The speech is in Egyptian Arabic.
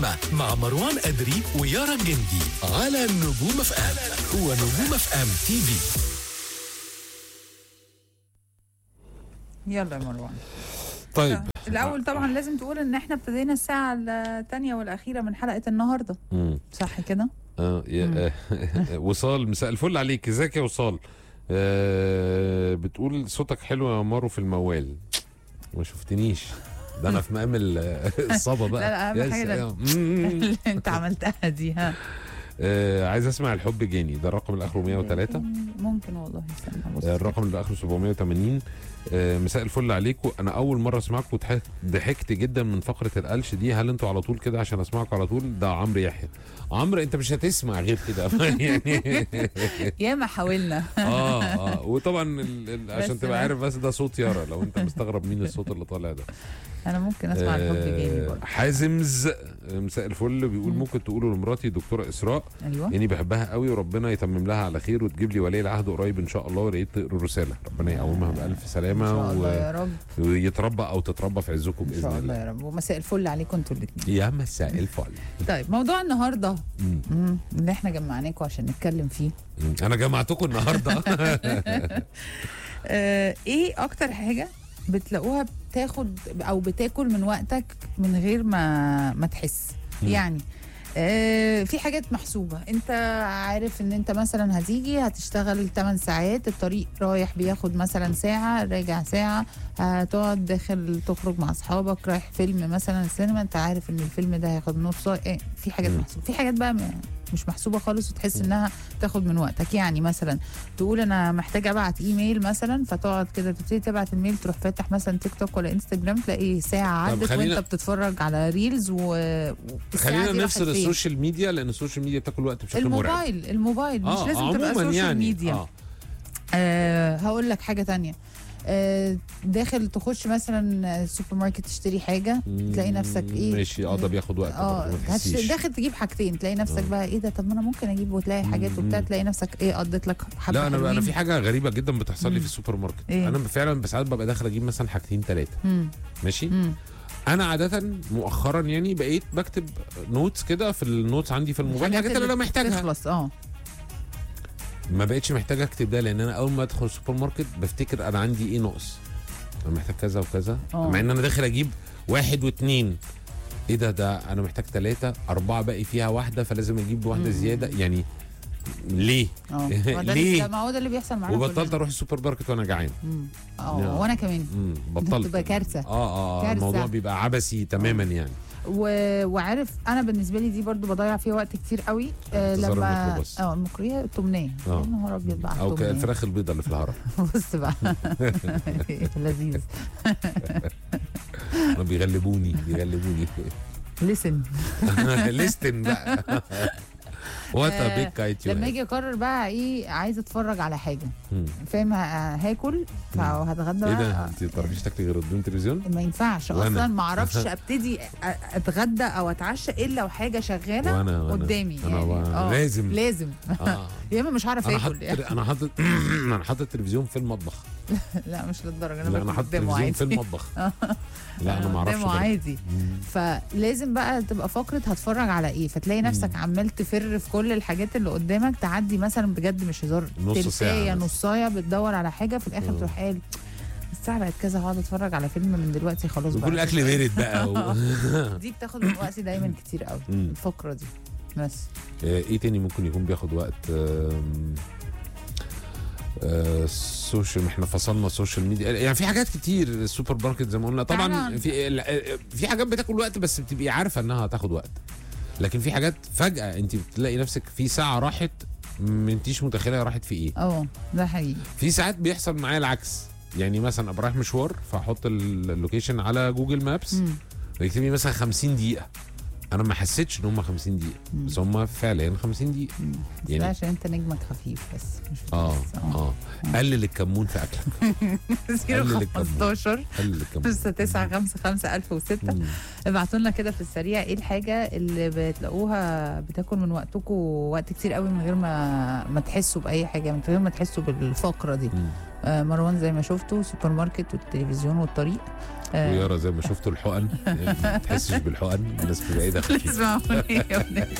مع مروان أدري ويارا الجندي على نجوم اف ام هو نجوم اف ام تي في يلا يا مروان طيب الاول طبعا لازم تقول ان احنا ابتدينا الساعه الثانيه والاخيره من حلقه النهارده مم. صح كده اه يا آه، وصال مساء الفل عليك ازيك يا وصال آه بتقول صوتك حلو يا مارو في الموال ما شفتنيش ده انا في مقام ال- الصبا بقى لا، لا، أهم يا حاجة سلام. مم. اللي انت عملتها دي ها آه عايز اسمع الحب جاني ده الرقم اللي اخره 103 ممكن والله استنى بص آه، الرقم اللي اخره 780 آه، مساء الفل عليكم انا اول مره اسمعكم وضحكت- ضحكت جدا من فقره القلش دي هل انتوا على طول كده عشان اسمعكم على طول ده عمرو يحيى عمرو انت مش هتسمع غير كده يعني ياما حاولنا اه اه وطبعا ال- ال- عشان بس تبقى أنا- عارف بس ده صوت يارا لو انت مستغرب مين الصوت اللي طالع ده انا ممكن اسمع الحب جاني آه، برضه حازمز آه، مساء الفل بيقول مم. ممكن تقولوا لمراتي دكتوره اسراء ايوه اني بحبها قوي وربنا يتمم لها على خير وتجيب لي ولي العهد قريب ان شاء الله ولقيت تقرا الرساله ربنا يقومها بالف ان سلامه شاء الله و... يا رب ويتربى او تتربى في عزكم ان باذن شاء الله الله يا رب ومساء الفل عليكم انتوا الاثنين يا مساء الفل طيب موضوع النهارده مم. مم، اللي احنا جمعناكم عشان نتكلم فيه مم. انا جمعتكم النهارده آه، ايه اكتر حاجه بتلاقوها بتاخد او بتاكل من وقتك من غير ما ما تحس مم. يعني آه، في حاجات محسوبة انت عارف ان انت مثلا هتيجي هتشتغل 8 ساعات الطريق رايح بياخد مثلا ساعة راجع ساعة هتقعد داخل تخرج مع اصحابك رايح فيلم مثلا السينما انت عارف ان الفيلم ده هياخد نص ساعة إيه، في حاجات مم. محسوبة في حاجات بقى م- مش محسوبة خالص وتحس انها تاخد من وقتك يعني مثلا تقول انا محتاجه ابعت ايميل مثلا فتقعد كده تبتدي تبعت الميل تروح فاتح مثلا تيك توك ولا انستجرام تلاقي ساعه طب عدت خلينا- وانت بتتفرج على ريلز و والساعة خلينا دي راحت نفصل فين؟ السوشيال ميديا لان السوشيال ميديا بتاكل وقت بشكل مرعب الموبايل الموبايل مش اه لازم تبقى عموما سوشيال يعني ميديا اه آه هقول لك حاجه تانية آه داخل تخش مثلا سوبر ماركت تشتري حاجه تلاقي نفسك ايه ماشي اه ده بياخد وقت اه برضه، ما هتش- تحسيش. داخل تجيب حاجتين تلاقي نفسك آه. بقى ايه ده طب ما انا ممكن اجيب وتلاقي حاجات مم. وبتاع تلاقي نفسك ايه قضيت لك حبه لا انا انا حلوين. في حاجه غريبه جدا بتحصل لي مم. في السوبر ماركت إيه؟ انا فعلا ساعات ببقى داخل اجيب مثلا حاجتين ثلاثه مم. ماشي مم. انا عاده مؤخرا يعني بقيت بكتب نوتس كده في النوتس عندي في الموبايل الحاجات اللي انا محتاجها تخلص اه ما بقتش محتاج اكتب ده لان انا اول ما ادخل السوبر ماركت بفتكر انا عندي ايه ناقص انا محتاج كذا وكذا آه. مع ان انا داخل اجيب واحد واثنين ايه ده ده انا محتاج ثلاثة أربعة باقي فيها واحدة فلازم أجيب واحدة مم. زيادة يعني ليه؟ اه ما ده اللي- ليه؟ ما هو ده اللي بيحصل معانا وبطلت كلنا. أروح السوبر ماركت وأنا جعان مم. لا. اه وانا كمان مم، بطلت بتبقى كارثة. اه اه آه، كارثة. الموضوع بيبقى عبثي تماما يعني و... وعارف انا بالنسبه لي دي برضو بضيع فيها وقت كتير قوي آه انتظار لما الميكروباص. اه الميكرويه التمنيه آه. يا نهار ابيض بقى على أو التمنية. الفراخ البيضاء اللي في الهرم بص بقى لذيذ ما بيغلبوني بيغلبوني لسن ليستن بقى وات ا آه، بيج كايت لما اجي اقرر بقى ايه عايزه اتفرج على حاجه مم. فاهم ه- هاكل فهتغدى ايه بقى ده انت ما بتعرفيش تاكلي غير قدام التلفزيون ما ينفعش وأنا. اصلا ما اعرفش ابتدي أ- اتغدى او اتعشى الا وحاجه شغاله وانا وانا قدامي انا يعني. بقى- آه، لازم لازم آه. يا اما مش هعرف انا حاطط اكل يعني. انا حاطط انا حاطط التلفزيون في المطبخ لا مش للدرجه انا لا انا باكل حاطط قدامه التلفزيون عادي في المطبخ لا انا ما اعرفش قدامه برضه. عادي مم. فلازم بقى تبقى فقره هتفرج على ايه فتلاقي نفسك عمال تفر في كل الحاجات اللي قدامك تعدي مثلا بجد مش هزار نص ساعة تلتاية مثلا. نصايه بتدور على حاجه في الاخر آه. تروح قال الساعه بقت كذا هقعد اتفرج على فيلم من دلوقتي خلاص بقى وكل الاكل بارد بقى و... دي بتاخد من وقتي دايما كتير قوي مم. الفقره دي بس ايه تاني ممكن يكون بياخد وقت آم، آه، السوشيال احنا فصلنا السوشيال ميديا يعني في حاجات كتير السوبر ماركت زي ما قلنا طبعا تعالى. في ال- في حاجات بتاكل وقت بس بتبقي عارفه انها هتاخد وقت لكن في حاجات فجاه انت بتلاقي نفسك في ساعه راحت ما انتيش متخيله راحت في ايه اه ده حقيقي في ساعات بيحصل معايا العكس يعني مثلا ابقى رايح مشوار فاحط ال- اللوكيشن على جوجل مابس مم. ويكتب لي مثلا 50 دقيقه انا ما حسيتش ان هم 50 دقيقه مم. بس هم فعليا 50 دقيقه مم. بس يعني- ده عشان انت نجمك خفيف بس مش اه بس. اه قلل الكمون في اكلك قلل الكمون. 015 قلل الكمون 6 9 5 5 1006 مم. ابعتوا لنا كده في السريع ايه الحاجه اللي بتلاقوها بتاكل من وقتكم وقت كتير قوي من غير ما ما تحسوا باي حاجه من غير ما تحسوا بالفقره دي مم. آه، مروان زي ما شفتوا سوبر ماركت والتلفزيون والطريق آه، ويارا زي ما شفتوا الحقن ما تحسش بالحقن الناس بعيده خفيفه اسمعوني يا ولاد.